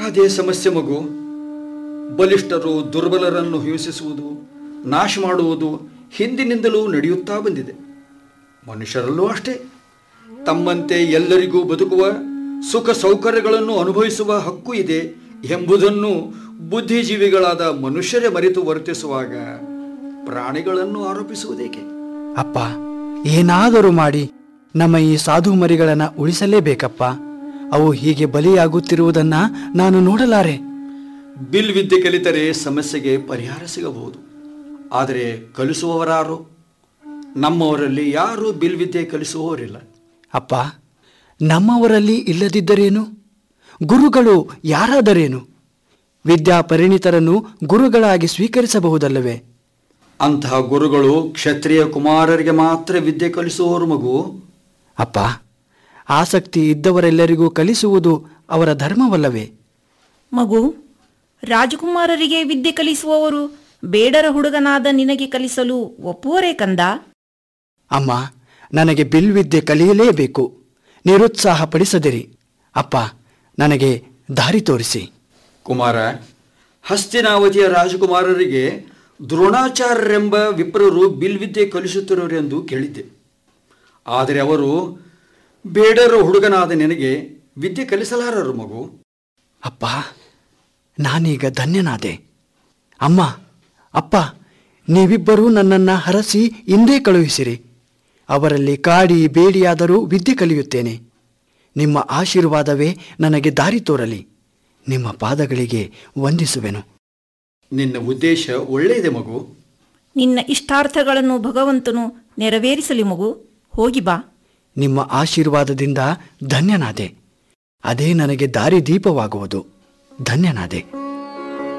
ಅದೇ ಸಮಸ್ಯೆ ಮಗು ಬಲಿಷ್ಠರು ದುರ್ಬಲರನ್ನು ಹಿಂಸಿಸುವುದು ನಾಶ ಮಾಡುವುದು ಹಿಂದಿನಿಂದಲೂ ನಡೆಯುತ್ತಾ ಬಂದಿದೆ ಮನುಷ್ಯರಲ್ಲೂ ಅಷ್ಟೇ ತಮ್ಮಂತೆ ಎಲ್ಲರಿಗೂ ಬದುಕುವ ಸುಖ ಸೌಕರ್ಯಗಳನ್ನು ಅನುಭವಿಸುವ ಹಕ್ಕು ಇದೆ ಎಂಬುದನ್ನು ಬುದ್ಧಿಜೀವಿಗಳಾದ ಮನುಷ್ಯರೇ ಮರೆತು ವರ್ತಿಸುವಾಗ ಪ್ರಾಣಿಗಳನ್ನು ಆರೋಪಿಸುವುದೇಕೆ ಅಪ್ಪ ಏನಾದರೂ ಮಾಡಿ ನಮ್ಮ ಈ ಸಾಧು ಮರಿಗಳನ್ನ ಉಳಿಸಲೇಬೇಕಪ್ಪ ಅವು ಹೀಗೆ ಬಲಿಯಾಗುತ್ತಿರುವುದನ್ನ ನಾನು ನೋಡಲಾರೆ ಬಿಲ್ ವಿದ್ಯೆ ಕಲಿತರೆ ಸಮಸ್ಯೆಗೆ ಪರಿಹಾರ ಸಿಗಬಹುದು ಆದರೆ ಕಲಿಸುವವರಾರು ನಮ್ಮವರಲ್ಲಿ ಯಾರೂ ಬಿಲ್ ವಿದ್ಯೆ ಕಲಿಸುವವರಿಲ್ಲ ಅಪ್ಪ ನಮ್ಮವರಲ್ಲಿ ಇಲ್ಲದಿದ್ದರೇನು ಗುರುಗಳು ಯಾರಾದರೇನು ವಿದ್ಯಾ ಪರಿಣಿತರನ್ನು ಗುರುಗಳಾಗಿ ಸ್ವೀಕರಿಸಬಹುದಲ್ಲವೇ ಅಂತಹ ಗುರುಗಳು ಕ್ಷತ್ರಿಯ ಕುಮಾರರಿಗೆ ಮಾತ್ರ ವಿದ್ಯೆ ಕಲಿಸುವವರು ಮಗು ಅಪ್ಪ ಆಸಕ್ತಿ ಇದ್ದವರೆಲ್ಲರಿಗೂ ಕಲಿಸುವುದು ಅವರ ಧರ್ಮವಲ್ಲವೇ ಮಗು ರಾಜಕುಮಾರರಿಗೆ ವಿದ್ಯೆ ಕಲಿಸುವವರು ಬೇಡರ ಹುಡುಗನಾದ ನಿನಗೆ ಕಲಿಸಲು ಒಪ್ಪುವರೇ ಕಂದ ಅಮ್ಮ ನನಗೆ ಬಿಲ್ ವಿದ್ಯೆ ಕಲಿಯಲೇಬೇಕು ನಿರುತ್ಸಾಹ ಪಡಿಸದಿರಿ ಅಪ್ಪ ನನಗೆ ದಾರಿ ತೋರಿಸಿ ಕುಮಾರ ಹಸ್ತಿನಾವತಿಯ ರಾಜಕುಮಾರರಿಗೆ ದ್ರೋಣಾಚಾರ್ಯರೆಂಬ ವಿಪ್ರರು ಬಿಲ್ ವಿದ್ಯೆ ಕಲಿಸುತ್ತಿರುವರೆಂದು ಕೇಳಿದ್ದೆ ಆದರೆ ಅವರು ಬೇಡರ ಹುಡುಗನಾದ ನಿನಗೆ ವಿದ್ಯೆ ಕಲಿಸಲಾರರು ಮಗು ಅಪ್ಪ ನಾನೀಗ ಧನ್ಯನಾದೆ ಅಮ್ಮ ಅಪ್ಪ ನೀವಿಬ್ಬರೂ ನನ್ನನ್ನು ಹರಸಿ ಇಂದೇ ಕಳುಹಿಸಿರಿ ಅವರಲ್ಲಿ ಕಾಡಿ ಬೇಡಿಯಾದರೂ ವಿದ್ಯೆ ಕಲಿಯುತ್ತೇನೆ ನಿಮ್ಮ ಆಶೀರ್ವಾದವೇ ನನಗೆ ದಾರಿ ತೋರಲಿ ನಿಮ್ಮ ಪಾದಗಳಿಗೆ ವಂದಿಸುವೆನು ನಿನ್ನ ಉದ್ದೇಶ ಒಳ್ಳೆಯದೆ ಮಗು ನಿನ್ನ ಇಷ್ಟಾರ್ಥಗಳನ್ನು ಭಗವಂತನು ನೆರವೇರಿಸಲಿ ಮಗು ಹೋಗಿ ಬಾ ನಿಮ್ಮ ಆಶೀರ್ವಾದದಿಂದ ಧನ್ಯನಾದೆ ಅದೇ ನನಗೆ ದಾರಿದೀಪವಾಗುವುದು ಧನ್ಯನಾದೆ